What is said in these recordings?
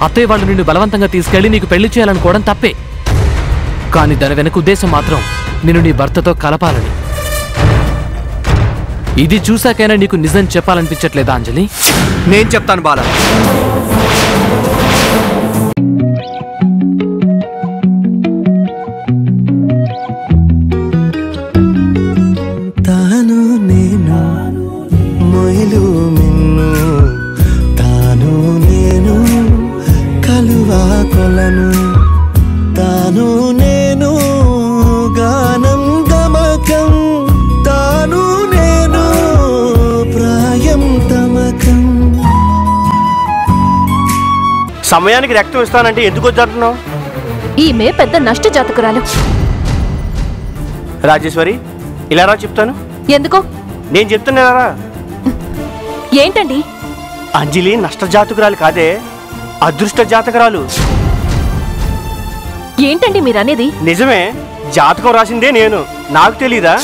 అత్తయ్య వాళ్ళు నిన్ను బలవంతంగా తీసుకెళ్లి నీకు పెళ్లి చేయాలనుకోవడం తప్పే కానీ దాని వెనక ఉద్దేశం మాత్రం నిన్ను నీ భర్తతో కలపాలని ఇది చూశాకైనా నీకు నిజం చెప్పాలనిపించట్లేదా అంజలి నేను చెప్తాను బాల తాను నేను మొయిలు మిన్ను తాను నేను కలువా కొలను తాను నేను గానం గమకం తాను నేను ప్రాయం తమకం సమయానికి రక్తం ఇస్తానంటే ఎందుకు వద్దంటున్నావు ఈమె పెద్ద నష్ట జాతకురాలు రాజేశ్వరి ఇలా రా చెప్తాను ఎందుకో నేను చెప్తున్నారా ఏంటండి అంజలి నష్ట జాతకురాలు కాదే అదృష్ట జాతకురాలు ఏంటండి మీరనేది నిజమే జాతకం రాసిందే నేను నాకు తెలీదా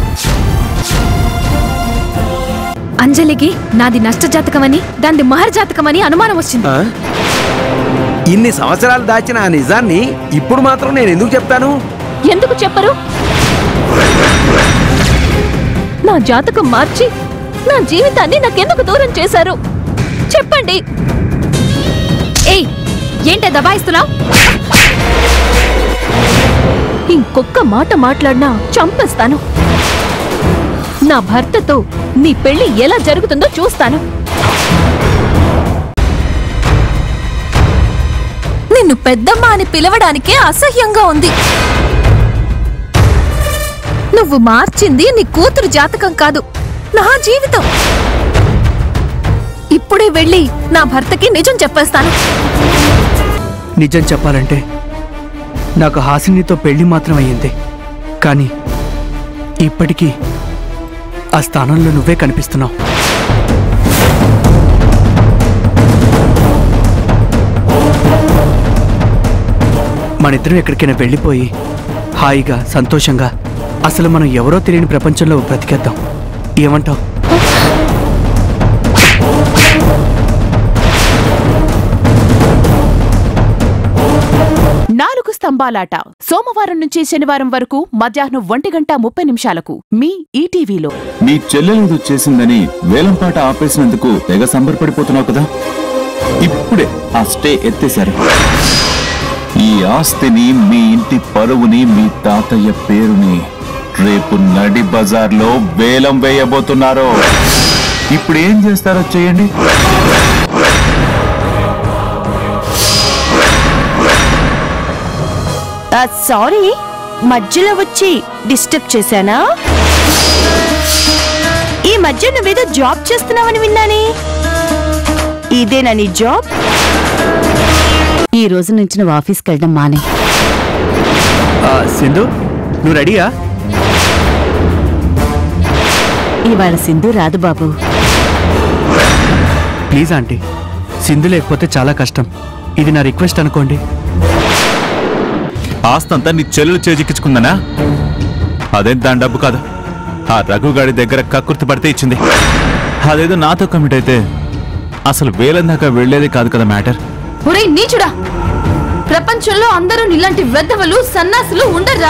అంజలికి నాది నష్ట జాతకమని దానిది మహర్ జాతకమని అనుమానం వచ్చింది ఆ? ఇన్ని సంవత్సరాలు దాచిన ఆ నిజాన్ని ఇప్పుడు మాత్రం నేను ఎందుకు చెప్తాను ఎందుకు చెప్పరు నా జాతకం మార్చి నా జీవితాన్ని నాకెందుకు దూరం చేశారు చెప్పండి ఏయ్ ఏంటే దబాయిస్తున్నావు ఇంకొక్క మాట మాట్లాడినా చంపేస్తాను నా భర్తతో నీ పెళ్లి ఎలా జరుగుతుందో చూస్తాను నిన్ను పెద్దమ్మ అని పిలవడానికే అసహ్యంగా ఉంది నువ్వు మార్చింది నీ కూతురు జాతకం కాదు నా జీవితం ఇప్పుడే వెళ్ళి నా భర్తకి నిజం చెప్పేస్తాను నిజం చెప్పాలంటే నాకు హాసినితో పెళ్లి మాత్రం అయ్యింది కానీ ఇప్పటికీ ఆ స్థానంలో నువ్వే కనిపిస్తున్నావు మనిద్దరం ఎక్కడికైనా వెళ్ళిపోయి హాయిగా సంతోషంగా అసలు మనం ఎవరో తెలియని ప్రపంచంలో బ్రతికేద్దాం ఏమంటావు నాలుగు స్తంభాలాట సోమవారం నుంచి శనివారం వరకు మధ్యాహ్నం ఒంటి గంట ముప్పై నిమిషాలకు మీ ఈటీవీలో మీ చెల్లెలు చేసిందని వేలంపాట ఆపేసినందుకు తెగ సంబరపడిపోతున్నావు కదా ఇప్పుడే ఆ స్టే ఎత్తేశారు ఈ ఆస్తిని మీ ఇంటి పరువుని మీ తాతయ్య పేరుని రేపు నడి బజార్లో వేలం వేయబోతున్నారు ఇప్పుడు ఏం చేస్తారో చేయండి సారీ మధ్యలో వచ్చి డిస్టర్బ్ చేశానా ఈ మధ్య నువ్వేదో జాబ్ చేస్తున్నావని విన్నానే ఇదేనా నీ జాబ్ ఈ రోజు నుంచి నువ్వు ఆఫీస్కి వెళ్ళడం మానే ఆ, సింధు నువ్వు రెడీయా ఇవాళ సింధు రాదు బాబు ప్లీజ్ ఆంటీ సింధు లేకపోతే చాలా కష్టం ఇది నా రిక్వెస్ట్ అనుకోండి ఆస్తంతా నీ చెల్లెలు చేజిక్కించుకుందనా అదేం దాని డబ్బు కాదు ఆ రఘుగాడి దగ్గర కక్కుర్తి పడితే ఇచ్చింది అదేదో నాతో కమిట్ అయితే అసలు వేలం దాకా వెళ్లేది కాదు కదా మ్యాటర్ ఒరేయ్ నీచుడా ప్రపంచంలో అందరూ ఇలాంటి వెధవలు సన్నాసులు ఉండరా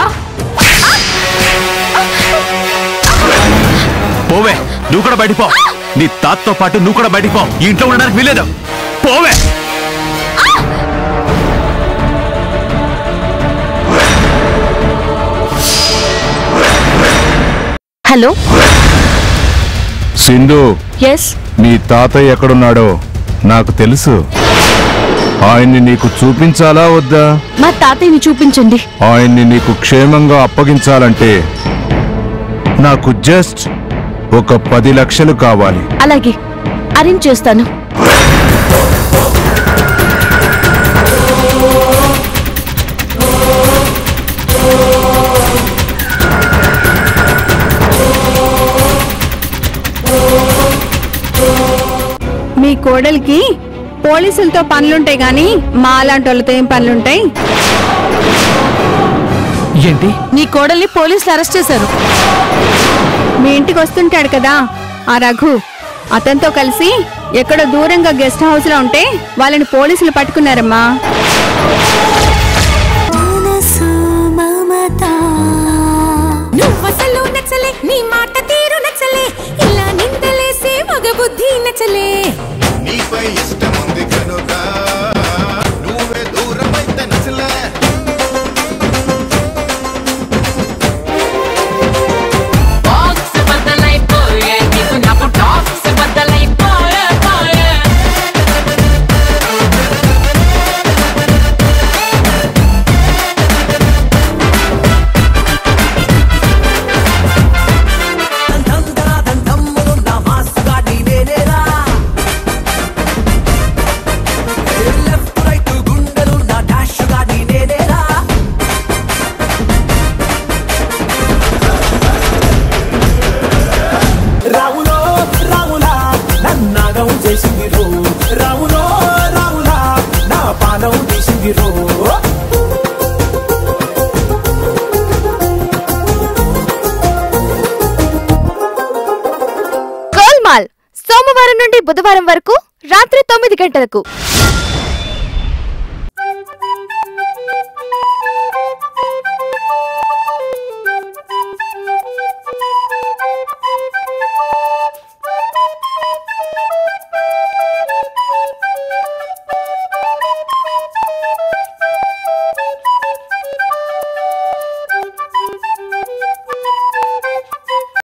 పోవే నువ్వు కూడా బయటికి పో నీ తాతతో పాటు నువ్వు కూడా బయటికి పో ఈ ఇంట్లో ఉండడానికి వీలేదు పోవే హలో సింధు ఎస్ నీ తాతయ్య ఎక్కడున్నాడో నాకు తెలుసు ఆయన్ని నీకు చూపించాలా వద్దా మా తాతయ్యని చూపించండి ఆయన్ని నీకు క్షేమంగా అప్పగించాలంటే నాకు జస్ట్ ఒక పది లక్షలు కావాలి అలాగే అరేంజ్ చేస్తాను మీ కోడలికి పోలీసులతో పనులుంటాయి గాని మా అలాంటి వాళ్ళతో ఏం పనులుంటాయి ఏంటి నీ కోడల్ని పోలీసులు అరెస్ట్ చేశారు మీ ఇంటికి వస్తుంటాడు కదా ఆ రఘు అతనితో కలిసి ఎక్కడ దూరంగా గెస్ట్ హౌస్ లో ఉంటే వాళ్ళని పోలీసులు పట్టుకున్నారమ్మా నువ్వసలు నచ్చలే నీ మాట తీరు నచ్చలే ఇలా నిందలేసే మగ బుద్ధి నచ్చలే నీపై ఇష్టముంది కనుక నువ్వే దూరమైతే నచ్చలే బాక్స్ బద్దలైపోయే నీకు నాకు టాక్స్ బద్దలైపోయే పోయే రావులో రావులా నన్నాగం చేసింది రో రావులో రావులా నా పానం తీసింది రో గోల్మాల్ సోమవారం నుండి బుధవారం వరకు రాత్రి తొమ్మిది గంటలకు